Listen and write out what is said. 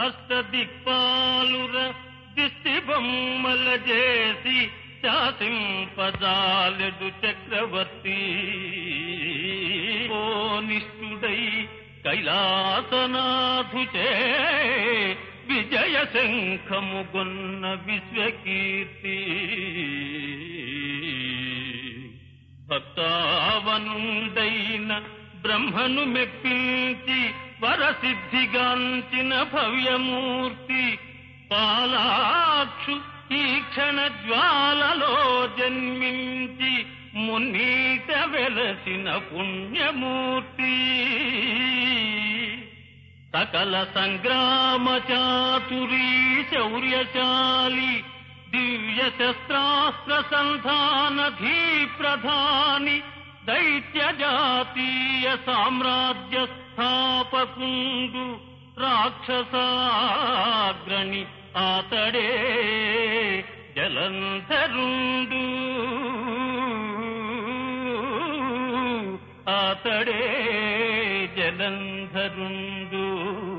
అష్టదిక్పాలుర దిష్టి బొమ్మల చేసి శాసింపజాలెడు చక్రవర్తి ఓ నిష్ఠుడై కైలాసనాథుచే విజయ శంఖముగొన్న విశ్వకీర్తి భక్తావనుండైన బ్రహ్మను మెప్పించి వరసిద్ధిగాంచిన భవ్యమూర్తి పాలాక్షు ఈ క్షణ జ్వాలలో జన్మించి మున్నీట వెలసిన పుణ్యమూర్తి సకల సంగ్రామ చాతురీ శౌర్యశాలి దివ్య శస్త్రాస్త్ర సంధాన ధీ ప్రధాని దైత్య జాతీయ సామ్రాజ్య స్థాపకుండు రాక్షసాగ్రణి ఆతడే జలంధరుండు ఆతడే జలంధరుండు